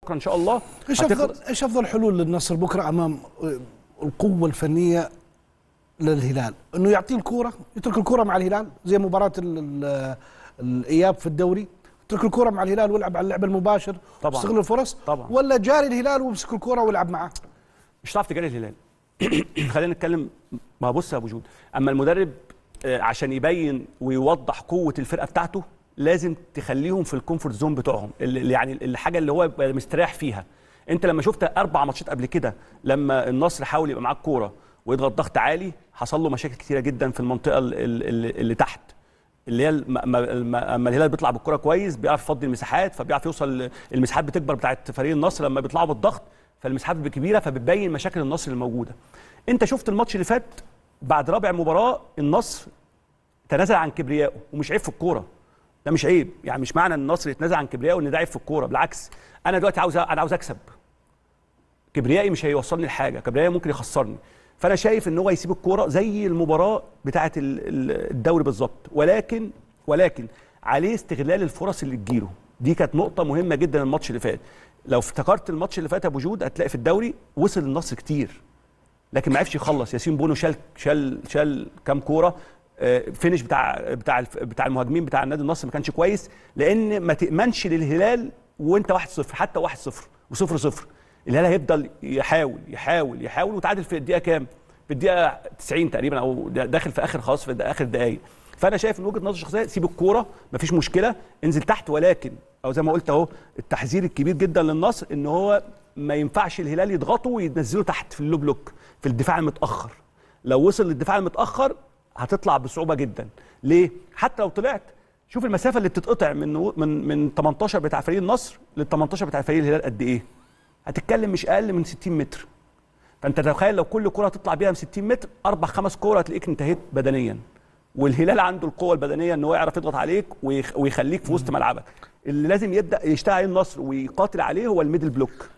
ان شاء الله ايش افضل هتخلص. ايش افضل حلول للنصر بكره امام القوه الفنيه للهلال انه يعطيه الكوره يترك الكوره مع الهلال زي مباراه ال- ال- الاياب في الدوري يترك الكوره مع الهلال ويلعب على اللعب المباشر طبعاً. يستغل الفرص طبعاً. ولا جاري الهلال ويمسك الكوره ويلعب معاه مش هتعرف تجاري الهلال خلينا نتكلم ما بص يا ابو جود اما المدرب آه، عشان يبين ويوضح قوه الفرقه بتاعته لازم تخليهم في الكومفورت زون بتوعهم اللي يعني الحاجه اللي هو يبقى مستريح فيها انت لما شفت اربع ماتشات قبل كده لما النصر حاول يبقى معاه الكوره ويضغط ضغط عالي حصل له مشاكل كتيره جدا في المنطقه ال- ال- ال- اللي تحت اللي هي الم- اما اما أما الهلال بيطلع بالكره كويس بيعرف يفضي المساحات فبيعرف يوصل المساحات بتكبر بتاعت فريق النصر لما بيطلعوا بالضغط فالمساحات بتبقى كبيره فبتبين مشاكل النصر الموجوده انت شفت الماتش اللي فات بعد رابع مباراه النصر تنازل عن كبريائه ومش عيب في الكوره ده مش عيب يعني مش معنى ان النصر يتنازل عن كبريائه ان ده عيب في الكوره بالعكس انا دلوقتي عاوز انا عاوز اكسب كبريائي مش هيوصلني لحاجه كبريائي ممكن يخسرني فانا شايف ان هو يسيب الكوره زي المباراه بتاعه ال- ال- الدوري بالظبط ولكن ولكن عليه استغلال الفرص اللي تجيله دي كانت نقطه مهمه جدا الماتش اللي فات لو افتكرت الماتش اللي فات يا ابو جود هتلاقي في الدوري وصل النصر كتير لكن ما عرفش يخلص ياسين بونو شال شال شال كام كوره آه، فينش بتاع بتاع الف- بتاع المهاجمين بتاع النادي النصر ما كانش كويس لان ما تامنش للهلال وانت 1-0 حتى 1-0 و0-0 الهلال هيفضل يحاول يحاول يحاول وتعادل في الدقيقه كام؟ في الدقيقه 90 تقريبا او داخل في اخر خلاص في اخر دقائق فانا شايف من وجهه نظري الشخصيه سيب الكوره مفيش مشكله انزل تحت ولكن او زي ما قلت اهو التحذير الكبير جدا للنصر ان هو ما ينفعش الهلال يضغطه وينزله تحت في اللو بلوك في الدفاع المتاخر لو وصل للدفاع المتاخر هتطلع بصعوبه جدا ليه حتى لو طلعت شوف المسافه اللي بتتقطع من من من 18 بتاع فريق النصر لل 18 بتاع فريق الهلال قد ايه هتتكلم مش اقل من 60 متر فانت تخيل لو كل كره تطلع بيها من 60 متر اربع خمس كور هتلاقيك انتهيت بدنيا والهلال عنده القوه البدنيه ان هو يعرف يضغط عليك ويخ- ويخليك في وسط ملعبك اللي لازم يبدا يشتغل عليه النصر ويقاتل عليه هو الميدل بلوك